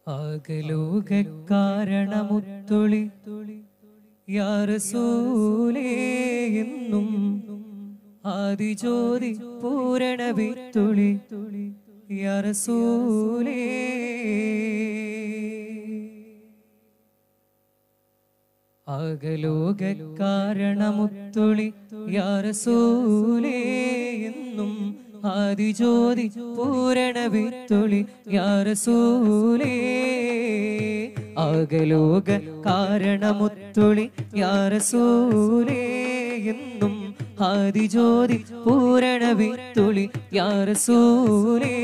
ആകലോക കാരണമുത്തൊളി യാറസൂലേ എന്നും ആദിജ്യോതി പൂരണ വിത്തുളി യാറസൂലേ ആകലോക കാരണമുത്തൊളി യാറസൂലേ എന്നും ആദിജ്യോതി പൂരണ വിത്തൊളി യാറസൂലേ ആകലോക കാരണമുത്തൊളി യാറസൂലേ എന്നും ആദിജ്യോതി പൂരണ വിത്തൊളി യാറസൂലേ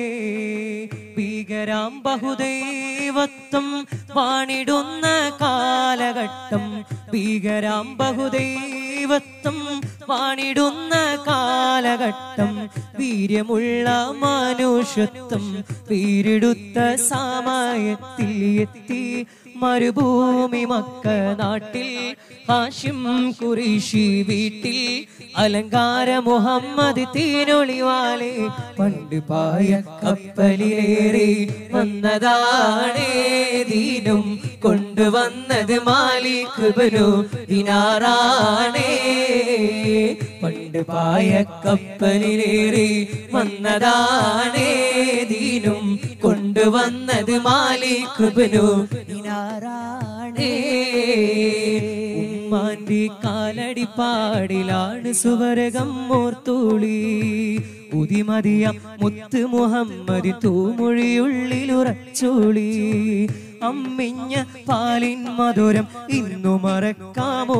ഭീകരാം ബഹുദൈവത്വം വാണിടുന്ന കാലഘട്ടം ഭീകരാം ബഹുദൈവത്വം വാണിടുന്ന കാലഘട്ടം വീര്യമുള്ള മനുഷ്യത്വം വീരെടുത്ത സമയത്തിൽ എത്തി മരുഭൂമി മക്ക നാട്ടിൽ ഹാഷിം കുറിശി വീട്ടിൽ അലങ്കാര മുഹമ്മദ് തീനൊളിവാലെ പണ്ട് പായ കപ്പലിലേറി വന്നതാണേ ദീനും കൊണ്ടുവന്നത് മാലിക് ബനു ദിനാറാണേ പണ്ട് പായ കപ്പലിലേറി വന്നതാണേ ദീനും കൊണ്ടുവന്നത് മാലിക് ബനു ദിനാറാണേ ഉമ്മാന്റെ കാലടി പാടിലാണ് സുവർഗം മോർത്തൂളി ഉതിമതിയ മുത്ത് മുഹമ്മദ് തൂമൊഴിയുള്ളിലുറച്ചോളി അമ്മിഞ്ഞ പാലിൻ മധുരം ഇന്നു മറക്കാമോ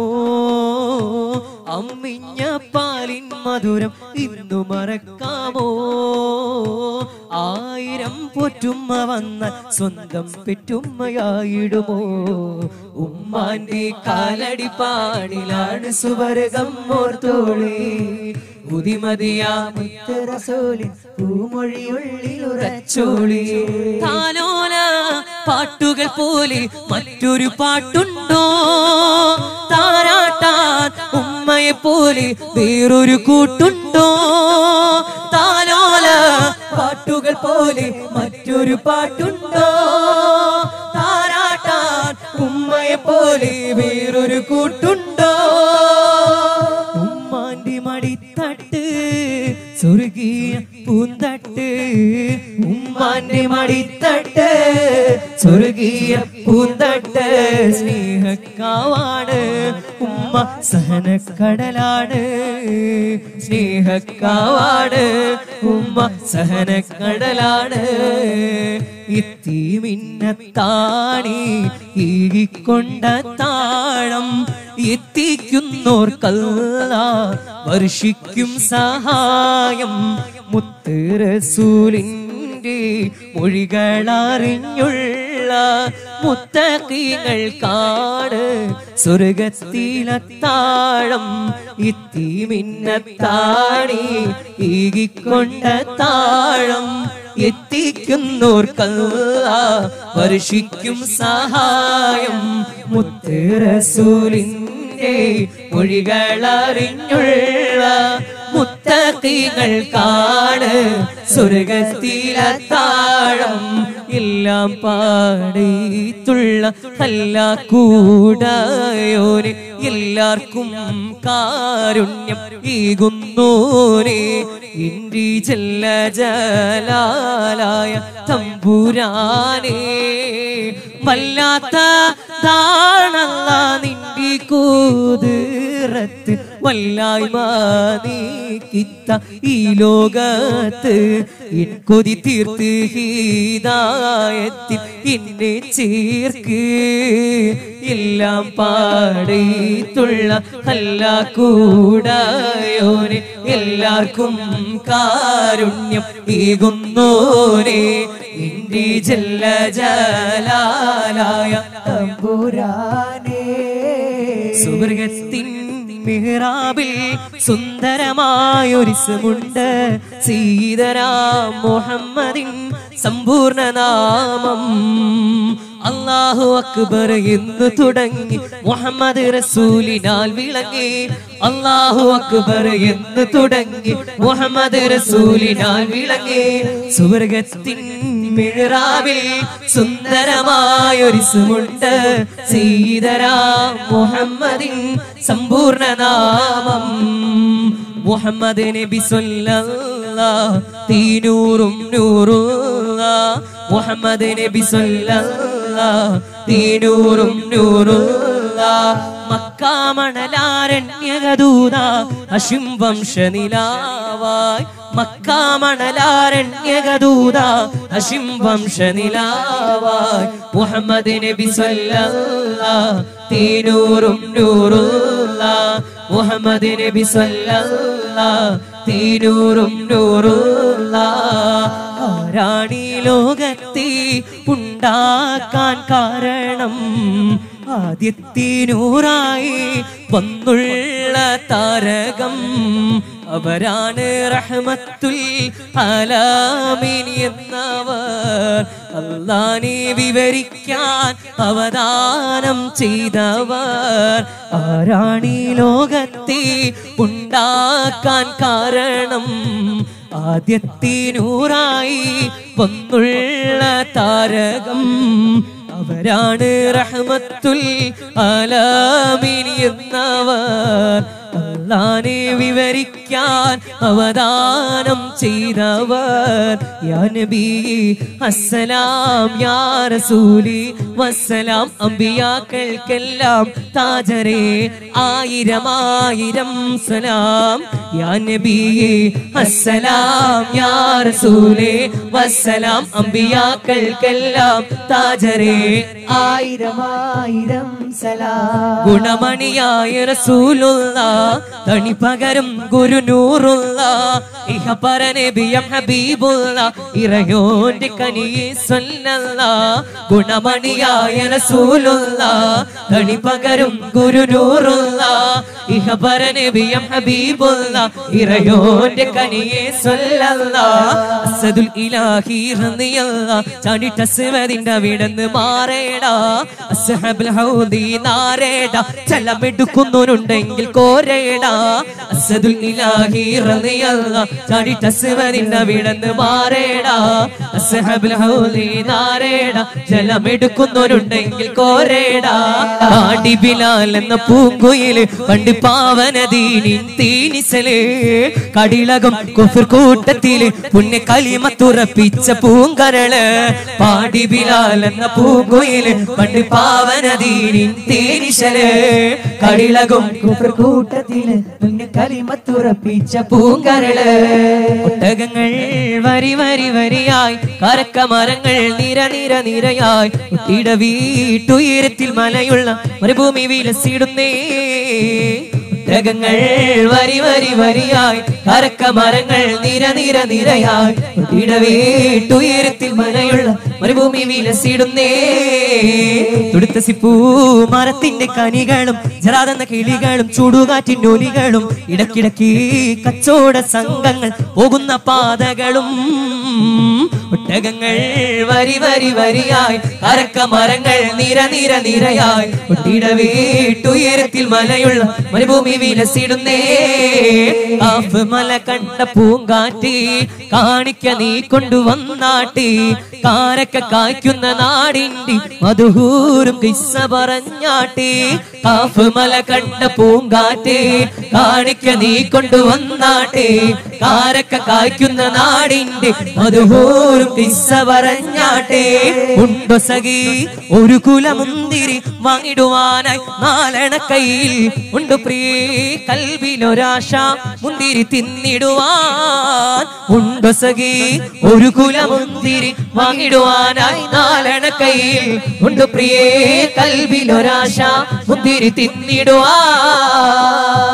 അമ്മിഞ്ഞ പാലിൻ മധുരം ഇന്നു മറക്കാമോ ആയിരം പൊറ്റുമ്മ വന്ന സ്വന്തം പെറ്റുമ്മയായിടുമോ ഉമ്മാന്റെ കാലടി പാടിലാണ് സുവർഗം മോർത്തോളി ഉതിമതിയാ മുത്തറസോലിൻ പൂമൊഴിയുള്ളിലുറച്ചോളി താലോല പാട്ടുകൾ പോലെ മറ്റൊരു പാട്ടുണ്ടോ താരാട്ടാൻ ഉമ്മയെ പോലെ വേറൊരു കൂട്ടുണ്ടോ താലോല പാട്ടുകൾ പോലെ മറ്റൊരു പാട്ടുണ്ടോ താരാട്ടാൻ ഉമ്മയെ പോലെ വേറൊരു കൂട്ടുണ്ടോ ഉമ്മാന്റെ മടിത്തട്ട് സ്വർഗീയ പൂന്തട്ട് ഉമ്മാന്റെ മടിത്തട്ട് സ്വർഗീയ പൂന്തട്ട് സ്നേഹക്കാവാണ് ഉമ്മ സഹനക്കടലാണ് സ്നേഹക്കാവാണ് ഉമ്മ സഹനക്കടലാണ് എത്തി മിന്നത്താണി ഈകിക്കൊണ്ട താഴം എത്തിക്കുന്നോർക്കല്ല വർഷിക്കും സഹായം മുത്ത് റസൂലിൻ്റെ മൊഴികളറിഞ്ഞുള്ള മുത്തീങ്ങൾക്കാണ് സ്വർഗത്തിലത്താഴം എത്തി മിന്നത്താണി ഈകിക്കൊണ്ട താഴം എത്തിക്കുന്നോർക്കല്ല വർഷിക്കും സഹായം മുത്ത് റസൂലിൻ്റെ മൊഴികളറിഞ്ഞുള്ള മുത്തീങ്ങൾക്കാണ് സ്വർഗത്തിലത്താഴം എല്ലാം പാടിത്തുള്ള അല്ല കൂടായോന് എല്ലാവർക്കും കാരുണ്യം ഈകുന്നോനെ ഇൻഡി ജല്ല ജലാലായ തമ്പുരാനേ വല്ലാത്ത താണല്ല നിന്റെ കൂതിറത്ത് വല്ലായ്മ നീക്കിത്ത ഈ ലോകത്ത് എൻ കൊതി തീർത്ത് ഹീതായത്തിൽ എന്നെ ചേർക്ക് എല്ലാം പാടിത്തുള്ള അല്ല കൂടായോനെ എല്ലാവർക്കും കാരുണ്യം ഈകുന്നോനെ ഇന്റെ ജല്ല ജലാലായ തമ്പുരാനേ സുവർഗത്തിൻ മിഹ്റാബിൽ സുന്ദരമായൊരിസമുണ്ട് സീതരാം മുഹമ്മദിൻ സമ്പൂർണ്ണ നാമം അള്ളാഹു അക്ബർ എന്ന് തുടങ്ങി മുഹമ്മദ് റസൂലിനാൽ വിളങ്ങി അള്ളാഹു അക്ബർ എന്ന് തുടങ്ങി മുഹമ്മദ് റസൂലിനാൽ വിളങ്ങി സുവർഗത്തിൻ മിഹ്റാബിൽ സുന്ദരമായൊരിസുമുണ്ട് സീതരാ മുഹമ്മദിൻ സമ്പൂർണ്ണ നാമം മുഹമ്മദ് നബി സല്ലല്ലാഹ് തീനൂറും നൂറുള്ള മുഹമ്മദ് നബി സല്ലല്ലാഹ് തീനൂറും നൂറുള്ള മക്കാമണലാരണ്യകദൂത അശും വംശനിലാവായി മക്കാമണലാരണ്യകദൂത അശിം വംശനിലാവായി മുഹമ്മദ് നബി സല്ലല്ലാഹ് തീനൂറും നൂറുള്ള മുഹമ്മദ് നബി സല്ലല്ലാഹ് തീനൂറും നൂറുള്ള ആരാണീ ലോകത്തെ ഉണ്ടാക്കാൻ കാരണം ആദ്യത്തിനൂറായി വന്നുള്ള താരകം അവരാണ് റഹ്മത്തുൽ അലാമീൻ എന്നവർ അല്ലാനെ വിവരിക്കാൻ അവദാനം ചെയ്തവർ ആരാണീ ലോകത്തെ ഉണ്ടാക്കാൻ കാരണം ആദ്യത്തിനൂറായി വന്നുള്ള താരകം അവരാണ് റഹ്മത്തുൽ അലാമീൻ എന്നവർ അല്ലാനെ വിവരിക്കാൻ അവദാനം ചെയ്തവർ യാ നബി അസ്സലാം യാ റസൂലി വസ്സലാം അമ്പിയാക്കൾക്കെല്ലാം താജരേ ആയിരം ആയിരം സലാം യാ നബി അസ്സലാം യാ റസൂലേ വസ്സലാം അമ്പിയാക്കൾക്കെല്ലാം താജരേ ആയിരം ആയിരം സലാം ഗുണമണിയായ റസൂലുള്ള തണി പകരും ഗുരുനൂറുള്ള ഇഹ പരനബിയം ഹബീബുള്ള ഇറയോന്റെ കനിയെ സ്വല്ലല്ല ഗുണമണിയായ റസൂലുള്ള തണി പകരും ഗുരുനൂറുള്ള ഇഹ പരനബിയം ഹബീബുള്ള ഇറയോന്റെ കനിയെ സ്വല്ലല്ല അസദുൽ ഇലാഹി റളിയല്ല ചാടി ടസ്വദിന്റെ വിടന്ന് മാറേടാ അസ്ഹബുൽ ഹൗദി നാരേടാ ചലമെടുക്കുന്നവരുണ്ടെങ്കിൽ കോരേടാ അസദുൽ ഇലാഹി റളിയല്ല ചാടി ടസ്വദിന്റെ വിടന്ന് മാറേടാ അസ്ഹബുൽ ഹൗദി നാരേടാ ജലമെടുക്കുന്നവരുണ്ടെങ്കിൽ കോരേടാ ആടി ബിലാൽ എന്ന പൂങ്കുയില് പണ്ട് പാവനദീനിൻ തീനിസലേ കടിളകം കുഫർ കൂട്ടത്തില് പുണ്യ കലിമത്തുറപ്പിച്ച പൂങ്കരള് പാടി ബിലാൽ എന്ന പൂങ്കുയില് പണ്ട് പാവനദീനിൻ തീനിശല് കടിളകും കുഫർ കൂട്ടത്തില് മുന്നേ കലിമത്തുറപ്പിച്ച പൂങ്കരള് ഒട്ടകങ്ങൾ വരി വരി വരിയായി കരക്ക മരങ്ങൾ നിര നിര നിരയായി കുട്ടിയുടെ വീട്ടുയരത്തിൽ മലയുള്ള മരുഭൂമി വിലസിടുന്നേ ഒട്ടകങ്ങൾ വരി വരി വരിയായി കരക്ക മരങ്ങൾ നിര നിര നിരയായി കുട്ടിയുടെ വീട്ടുയരത്തിൽ മലയുള്ള മരുഭൂമി വിലസിടുന്നേ തുടുത്ത സിപ്പൂ മരത്തിന്റെ കനികളും ജറാതെന്ന കിളികളും ചൂടുകാറ്റിൻ ഒലികളും ഇടക്കിടക്ക് കച്ചോട സംഘങ്ങൾ പോകുന്ന പാതകളും ഒട്ടകങ്ങൾ വരി വരി വരിയായി അരക്ക മരങ്ങൾ നിര നിര നിരയായി ഒട്ടിട വീട്ടുയരത്തിൽ മലയുള്ള മരുഭൂമി വിലസിടുന്നേ ആഫ് മല കണ്ട പൂങ്കാറ്റി കാണിക്ക നീ കൊണ്ടുവന്നാട്ടി കാരക്ക കായ്ക്കുന്ന നാടിന്റെ മധുഹൂരും കിസ്സ പറഞ്ഞാട്ടി ആഫ് മല കണ്ട പൂങ്കാറ്റി കാണിക്ക നീ കൊണ്ടുവന്നാട്ടി കാരക്ക കായ്ക്കുന്ന നാടിന്റെ മധുഹൂരും കിസ്സ പറഞ്ഞാട്ടെ ഉണ്ടോ സഖി ഒരു കുലമുന്തിരി വാങ്ങിടുവാനായി നാലണ കയ്യിൽ ഉണ്ട് പ്രിയേ കൽവിലൊരാശ മുന്തിരി തിന്നിടുവാൻ ഉണ്ടോ സഖി ഒരു കുലമുന്തിരി വാങ്ങിടുവാനായി നാലണ കയ്യിൽ ഉണ്ട് പ്രിയേ കൽവിലൊരാശ മുന്തിരി തിന്നിടുവാൻ